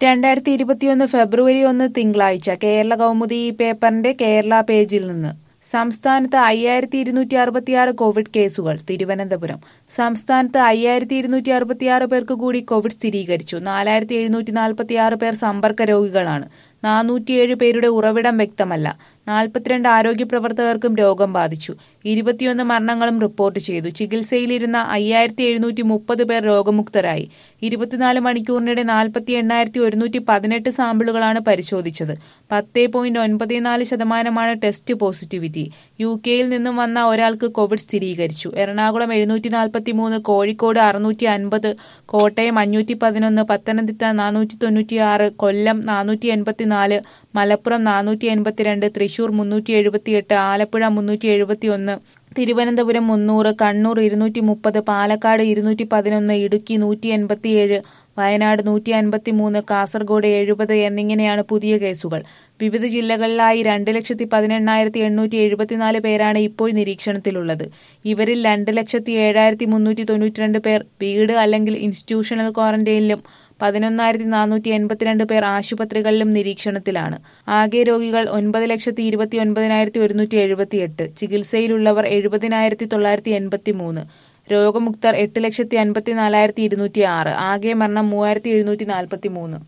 രണ്ടായിരത്തി ഇരുപത്തിയൊന്ന് ഫെബ്രുവരി ഒന്ന് തിങ്കളാഴ്ച കേരള കൗമുദി ഈ പേപ്പറിന്റെ കേരള പേജിൽ നിന്ന് സംസ്ഥാനത്ത് അയ്യായിരത്തി ഇരുന്നൂറ്റി അറുപത്തിയാറ് കോവിഡ് കേസുകൾ തിരുവനന്തപുരം സംസ്ഥാനത്ത് അയ്യായിരത്തി ഇരുന്നൂറ്റി അറുപത്തിയാറ് പേർക്ക് കൂടി കോവിഡ് സ്ഥിരീകരിച്ചു നാലായിരത്തി എഴുന്നൂറ്റി നാൽപ്പത്തിയാറ് പേർ സമ്പർക്ക രോഗികളാണ് നാനൂറ്റിയേഴ് പേരുടെ ഉറവിടം വ്യക്തമല്ല നാൽപ്പത്തിരണ്ട് ആരോഗ്യ പ്രവർത്തകർക്കും രോഗം ബാധിച്ചു ഇരുപത്തിയൊന്ന് മരണങ്ങളും റിപ്പോർട്ട് ചെയ്തു ചികിത്സയിലിരുന്ന അയ്യായിരത്തി എഴുന്നൂറ്റി മുപ്പത് പേർ രോഗമുക്തരായി ഇരുപത്തിനാല് മണിക്കൂറിനിടെ നാൽപ്പത്തി എണ്ണായിരത്തി ഒരുന്നൂറ്റി പതിനെട്ട് സാമ്പിളുകളാണ് പരിശോധിച്ചത് പത്ത് പോയിന്റ് ഒൻപത് നാല് ശതമാനമാണ് ടെസ്റ്റ് പോസിറ്റിവിറ്റി യു കെയിൽ നിന്നും വന്ന ഒരാൾക്ക് കോവിഡ് സ്ഥിരീകരിച്ചു എറണാകുളം എഴുന്നൂറ്റി നാൽപ്പത്തി മൂന്ന് കോഴിക്കോട് അറുന്നൂറ്റി അൻപത് കോട്ടയം അഞ്ഞൂറ്റി പതിനൊന്ന് പത്തനംതിട്ട നാനൂറ്റി തൊണ്ണൂറ്റിയാറ് കൊല്ലം നാനൂറ്റി എൺപത്തിനാല് മലപ്പുറം നാനൂറ്റി എൺപത്തിരണ്ട് തൃശൂർ മുന്നൂറ്റി എഴുപത്തിയെട്ട് ആലപ്പുഴ മുന്നൂറ്റി എഴുപത്തി ഒന്ന് തിരുവനന്തപുരം മുന്നൂറ് കണ്ണൂർ ഇരുന്നൂറ്റി മുപ്പത് പാലക്കാട് ഇരുന്നൂറ്റി പതിനൊന്ന് ഇടുക്കി നൂറ്റി എൺപത്തിയേഴ് വയനാട് നൂറ്റി അൻപത്തി മൂന്ന് കാസർഗോഡ് എഴുപത് എന്നിങ്ങനെയാണ് പുതിയ കേസുകൾ വിവിധ ജില്ലകളിലായി രണ്ട് ലക്ഷത്തി പതിനെണ്ണായിരത്തി എണ്ണൂറ്റി എഴുപത്തിനാല് പേരാണ് ഇപ്പോൾ നിരീക്ഷണത്തിലുള്ളത് ഇവരിൽ രണ്ട് ലക്ഷത്തി ഏഴായിരത്തി മുന്നൂറ്റി തൊണ്ണൂറ്റിരണ്ട് പേർ വീട് അല്ലെങ്കിൽ ഇൻസ്റ്റിറ്റ്യൂഷണൽ ക്വാറന്റൈനിലും പതിനൊന്നായിരത്തി നാനൂറ്റി എൺപത്തിരണ്ട് പേർ ആശുപത്രികളിലും നിരീക്ഷണത്തിലാണ് ആകെ രോഗികൾ ഒൻപത് ലക്ഷത്തി ഇരുപത്തി ഒൻപതിനായിരത്തി ഒരുന്നൂറ്റി എഴുപത്തിയെട്ട് ചികിത്സയിലുള്ളവർ എഴുപതിനായിരത്തി തൊള്ളായിരത്തി എൺപത്തി മൂന്ന് രോഗമുക്തർ എട്ട് ലക്ഷത്തി അൻപത്തി നാലായിരത്തി ഇരുന്നൂറ്റി ആറ് ആകെ മരണം മൂവായിരത്തി എഴുന്നൂറ്റി നാൽപ്പത്തി മൂന്ന്